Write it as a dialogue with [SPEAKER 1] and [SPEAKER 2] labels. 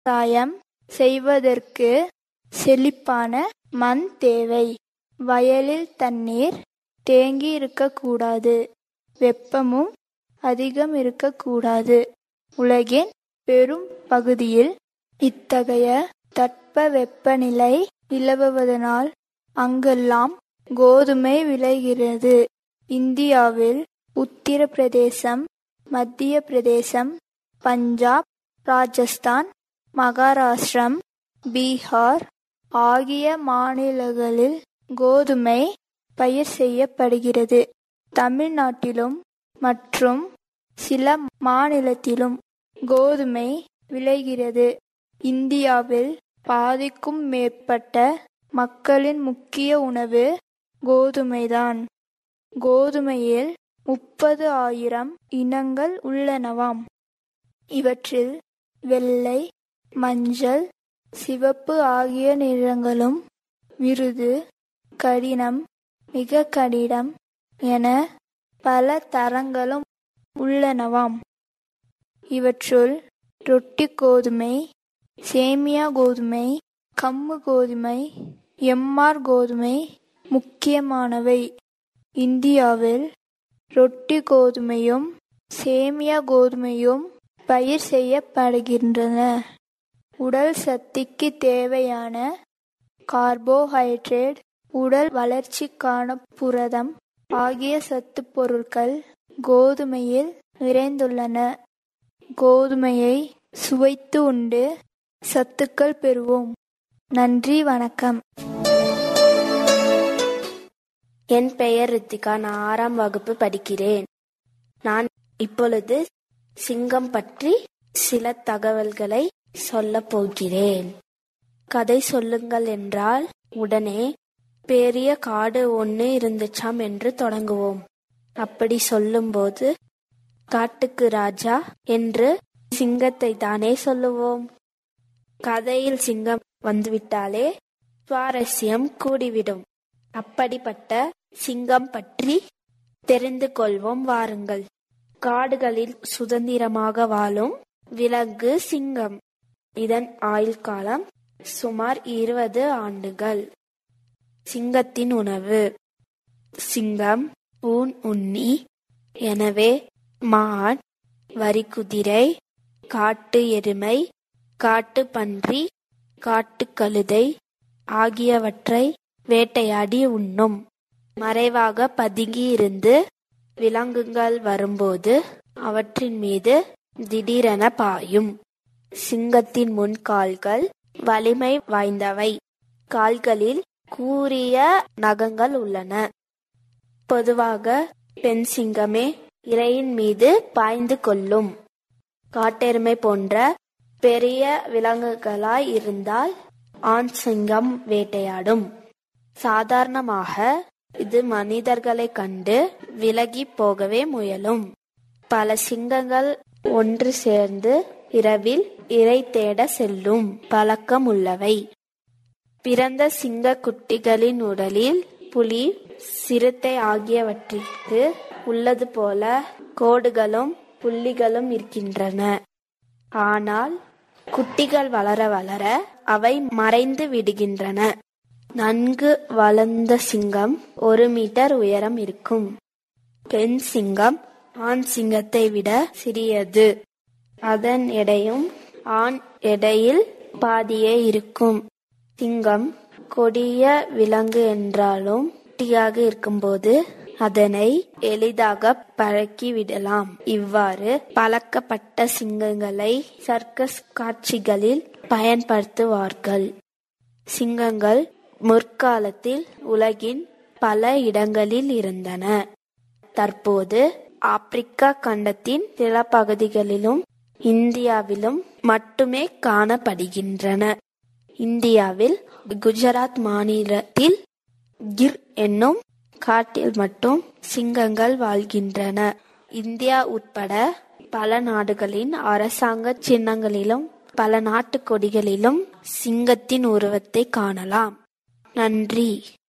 [SPEAKER 1] விவசாயம் செய்வதற்கு செழிப்பான மண் தேவை வயலில் தண்ணீர் தேங்கி இருக்கக்கூடாது வெப்பமும் அதிகம் இருக்கக்கூடாது உலகின் பெரும் பகுதியில் இத்தகைய தட்பவெப்பநிலை நிலவுவதனால் அங்கெல்லாம் கோதுமை விளைகிறது இந்தியாவில் உத்தரப்பிரதேசம் மத்திய பிரதேசம் பஞ்சாப் ராஜஸ்தான் மகாராஷ்டிரம் பீகார் ஆகிய மாநிலங்களில் கோதுமை பயிர் செய்யப்படுகிறது தமிழ்நாட்டிலும் மற்றும் சில மாநிலத்திலும் கோதுமை விளைகிறது இந்தியாவில் பாதிக்கும் மேற்பட்ட மக்களின் முக்கிய உணவு கோதுமைதான் கோதுமையில் முப்பது ஆயிரம் இனங்கள் உள்ளனவாம் இவற்றில் வெள்ளை மஞ்சள் சிவப்பு ஆகிய நிறங்களும் மிருது கடினம் மிக கடினம் என பல தரங்களும் உள்ளனவாம் இவற்றுள் ரொட்டி கோதுமை சேமியா கோதுமை கம்மு கோதுமை எம்ஆர் கோதுமை முக்கியமானவை இந்தியாவில் ரொட்டி கோதுமையும் சேமியா கோதுமையும் பயிர் செய்யப்படுகின்றன உடல் சக்திக்கு தேவையான கார்போஹைட்ரேட் உடல் வளர்ச்சிக்கான புரதம் ஆகிய சத்து பொருட்கள் கோதுமையில் நிறைந்துள்ளன கோதுமையை சுவைத்து உண்டு சத்துக்கள் பெறுவோம் நன்றி வணக்கம்
[SPEAKER 2] என் பெயர் ரித்திகா நான் ஆறாம் வகுப்பு படிக்கிறேன் நான் இப்பொழுது சிங்கம் பற்றி சில தகவல்களை சொல்லப் போகிறேன் கதை சொல்லுங்கள் என்றால் உடனே பெரிய காடு ஒன்று இருந்துச்சாம் என்று தொடங்குவோம் அப்படி சொல்லும்போது காட்டுக்கு ராஜா என்று சிங்கத்தை தானே சொல்லுவோம் கதையில் சிங்கம் வந்துவிட்டாலே சுவாரஸ்யம் கூடிவிடும் அப்படிப்பட்ட சிங்கம் பற்றி தெரிந்து கொள்வோம் வாருங்கள் காடுகளில் சுதந்திரமாக வாழும் விலங்கு சிங்கம் இதன் ஆயுள் காலம் சுமார் இருபது ஆண்டுகள் சிங்கத்தின் உணவு சிங்கம் ஊன் உண்ணி எனவே மான் வரிக்குதிரை காட்டு எருமை காட்டு பன்றி காட்டு கழுதை ஆகியவற்றை வேட்டையாடி உண்ணும் மறைவாக பதுங்கியிருந்து விலங்குகள் வரும்போது அவற்றின் மீது திடீரென பாயும் சிங்கத்தின் முன் கால்கள் வலிமை வாய்ந்தவை கால்களில் கூரிய நகங்கள் உள்ளன பொதுவாக பெண் சிங்கமே இரையின் மீது பாய்ந்து கொள்ளும் காட்டெருமை போன்ற பெரிய விலங்குகளாய் இருந்தால் ஆண் சிங்கம் வேட்டையாடும் சாதாரணமாக இது மனிதர்களை கண்டு விலகி போகவே முயலும் பல சிங்கங்கள் ஒன்று சேர்ந்து இரவில் இரை தேட செல்லும் பழக்கம் உள்ளவை பிறந்த சிங்க குட்டிகளின் உடலில் புலி சிறுத்தை ஆகியவற்றிற்கு உள்ளது போல கோடுகளும் புள்ளிகளும் இருக்கின்றன ஆனால் குட்டிகள் வளர வளர அவை மறைந்து விடுகின்றன நன்கு வளர்ந்த சிங்கம் ஒரு மீட்டர் உயரம் இருக்கும் பெண் சிங்கம் ஆண் சிங்கத்தை விட சிறியது அதன் எடையும் ஆண் எடையில் பாதியே இருக்கும் சிங்கம் கொடிய விலங்கு என்றாலும் குட்டியாக இருக்கும்போது அதனை எளிதாக பழக்கி விடலாம் இவ்வாறு பழக்கப்பட்ட சிங்கங்களை சர்க்கஸ் காட்சிகளில் பயன்படுத்துவார்கள் சிங்கங்கள் முற்காலத்தில் உலகின் பல இடங்களில் இருந்தன தற்போது ஆப்பிரிக்கா கண்டத்தின் சில பகுதிகளிலும் இந்தியாவிலும் மட்டுமே காணப்படுகின்றன இந்தியாவில் குஜராத் மாநிலத்தில் கிர் என்னும் காட்டில் மட்டும் சிங்கங்கள் வாழ்கின்றன இந்தியா உட்பட பல நாடுகளின் அரசாங்க சின்னங்களிலும் பல நாட்டு கொடிகளிலும் சிங்கத்தின் உருவத்தை காணலாம் நன்றி